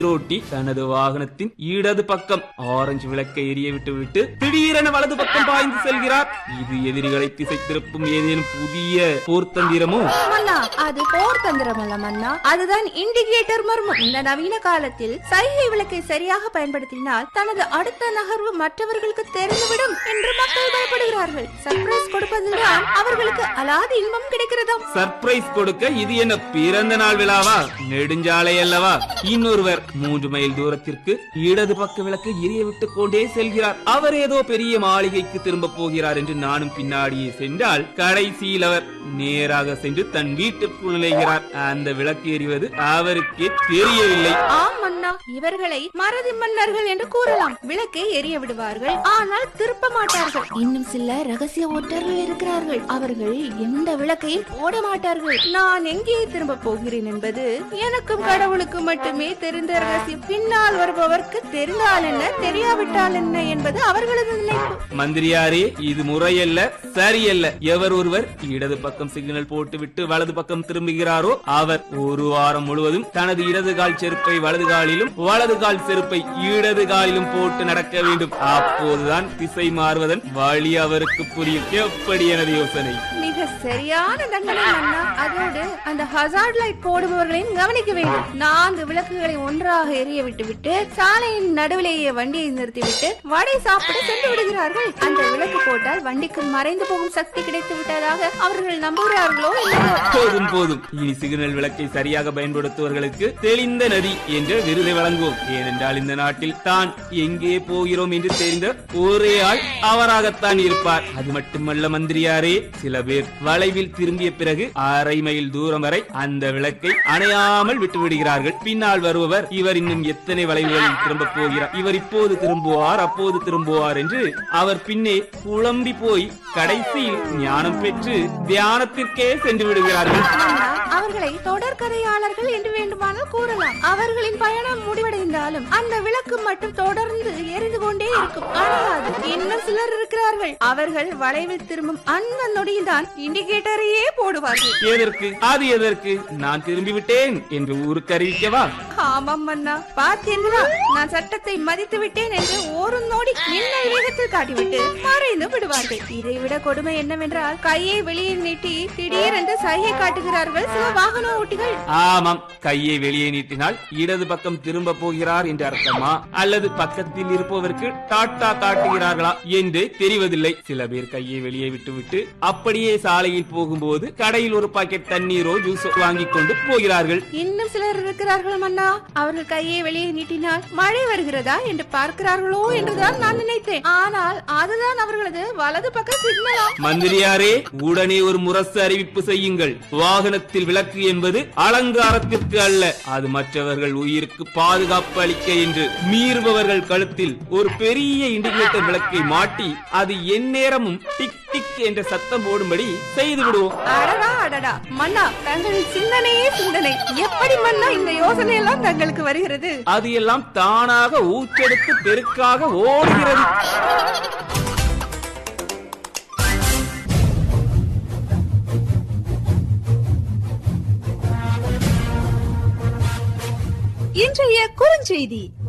ரோட்டி தனது வாகனத்தின் இடது பக்கம் ஆரஞ்சு விளக்கை எரிய விட்டு விட்டு திடீரென வலது பக்கம் பாய்ந்து செல்கிறார் இது எதிரிகளை திசை திருப்பும் ஏதேனும் புதிய போர்த்தந்திரமோ மன்னா அது போர் தந்திரம் அல்ல மன்னா அதுதான் இண்டிகேட்டர் மர்மம் இந்த நவீன காலத்தில் சைகை விளக்கை சரியாக பயன்படுத்தினால் தனது அடுத்த நகர்வு மற்றவர்களுக்கு தெரிந்துவிடும் என்று மக்கள் பயப்படுகிறார்கள் சர்ப்ரைஸ் கொடுப்பதில்தான் அவர்களுக்கு அலாதி இன்பம் கிடைக்கிறதாம் சர்ப்ரைஸ் கொடுக்க இது என்ன பிறந்த நாள் விழாவா நெடுஞ்சாலை அல்லவா இன்னொருவர் மூன்று மைல் தூரத்திற்கு இடது பக்க விளக்கை எரிய விட்டுக் கொண்டே செல்கிறார் அவர் ஏதோ பெரிய மாளிகைக்கு திரும்ப போகிறார் என்று நானும் பின்னாடியே சென்றால் கடைசியில் அவர் நேராக சென்று தன் வீட்டிற்குள் நுழைகிறார் அந்த விளக்கு எரிவது அவருக்கே தெரியவில்லை ஆம் மன்னா இவர்களை மறதி மன்னர்கள் என்று கூறலாம் விளக்கை எரிய விடுவார்கள் ஆனால் திருப்ப மாட்டார்கள் இன்னும் சில ரகசிய ஒற்றர்கள் இருக்கிறார்கள் அவர்கள் எந்த விளக்கையும் போட மாட்டார்கள் நான் எங்கே திரும்ப போகிறேன் என்பது எனக்கும் கடவுளுக்கு மட்டுமே தெரிந்த ரகசியம் பின்னால் வருபவருக்கு தெரிந்தால் என்ன தெரியாவிட்டால் என்ன என்பது அவர்களது நினைப்பு மந்திரியாரே இது முறையல்ல சரியல்ல எவர் ஒருவர் இடது பக்கம் சிக்னல் போட்டுவிட்டு வலது பக்கம் திரும்புகிறாரோ அவர் ஒரு வாரம் முழுவதும் தனது இடது கால் செருப்பை வலது காலிலும் வலது கால் செருப்பை இடது காலிலும் போட்டு நடக்க வேண்டும் அப்போதுதான் திசை மாறுவதன் வழி அவருக்கு புரியும் எப்படி எனது யோசனை மிக சரியான தண்டனை மன்னா அதோடு அந்த ஹசார்ட் லைட் போடுபவர்களையும் கவனிக்க வேண்டும் நான்கு விளக்குகளை ஒன்றாக எரிய விட்டுவிட்டு சாலையின் நடுவிலேயே வண்டியை நிறுத்திவிட்டு வடை சாப்பிட சென்று விடுகிறார்கள் அந்த விளக்கு போட்டால் வண்டிக்கு மறைந்து போகும் சக்தி கிடைத்து விட்டதாக அவர்கள் நம்புகிறார்களோ இல்லையோ போதும் போதும் இனி சிக்னல் விளக்கை சரியாக பயன்படுத்துவர்களுக்கு தெளிந்த நதி என்ற விருதை வழங்குவோம் ஏனென்றால் இந்த நாட்டில் தான் எங்கே போகிறோம் என்று தெரிந்த ஒரே ஆள் அவராகத்தான் இருப்பார் அது மட்டுமல்ல மந்திரியாரே சில பேர் வளைவில் திரும்பிய பிறகு அரை மைல் தூரம் வரை அந்த விளக்கை அணையாமல் விட்டு விடுகிறார்கள் பின்னால் வருபவர் இவர் இன்னும் எத்தனை வளைவுகளில் திரும்ப போகிறார் இவர் இப்போது திரும்புவார் அப்போது திரும்புவார் என்று அவர் பின்னே குழம்பி போய் கடைசியில் ஞானம் பெற்று தியானத்திற்கே சென்று விடுகிறார்கள் மன்னா, அவர்களை தொடர்கதையாளர்கள் என்று வேண்டுமானால் கூறலாம் அவர்களின் பயணம் முடிவடைந்தாலும் அந்த விளக்கு மட்டும் தொடர்ந்து எரிந்து கொண்டே இருக்கும் அணையாது இன்னும் சிலர் இருக்கிறார்கள் அவர்கள் வளைவில் திரும்பும் அந்த நொடியில்தான் இண்டிகேட்டரையே போடுவார்கள் எதற்கு அது எதற்கு நான் திரும்பி விட்டேன் என்று ஊருக்கு அறிவிக்கவா ஆமாம் மன்னா பார்த்தீர்களா நான் சட்டத்தை மதித்து விட்டேன் என்று ஒரு நொடி மின்னல் வேகத்தில் காட்டிவிட்டு மறைந்து விடுவார்கள் இதைவிட கொடுமை என்னவென்றால் கையை வெளியே நீட்டி திடீரென்று சைகை காட்டுகிறார்கள் சில வாகன ஓட்டிகள் ஆமாம் கையை வெளியே நீட்டினால் இடது பக்கம் திரும்ப போகிறார் என்று அர்த்தமா அல்லது பக்கத்தில் இருப்பவருக்கு டாட்டா காட்டுகிறார்களா என்று தெரிவதில்லை சில பேர் கையை வெளியே விட்டுவிட்டு அப்படியே சாலையில் போகும்போது கடையில் ஒரு பாக்கெட் தண்ணீரோ ஜூஸோ வாங்கிக் கொண்டு போகிறார்கள் இன்னும் சிலர் இருக்கிறார்கள் மன்னா அவர்கள் கையை வெளியே நீட்டினால் மழை வருகிறதா என்று பார்க்கிறார்களோ என்றுதான் நான் நினைத்தேன் ஆனால் அதுதான் அவர்களது வலது பக்க சிக்னலா மந்திரியாரே உடனே ஒரு முரசு அறிவிப்பு செய்யுங்கள் வாகனத்தில் விளக்கு என்பது அலங்காரத்திற்கு அல்ல அது மற்றவர்கள் உயிருக்கு பாதுகாப்பு அளிக்க என்று மீறுபவர்கள் கழுத்தில் ஒரு பெரிய இண்டிகேட்டர் விளக்கை மாட்டி அது எந்நேரமும் டிக் டிக் என்ற சத்தம் போடும்படி செய்து விடுவோம் அடடா அடடா மன்னா தங்களின் சிந்தனையே சிந்தனை எப்படி மன்னா இந்த யோசனை எல்லாம் தங்களுக்கு வருகிறது அது எல்லாம் தானாக ஊற்றெடுத்து பெருக்காக ஓடுகிறது இன்றைய குறுஞ்செய்தி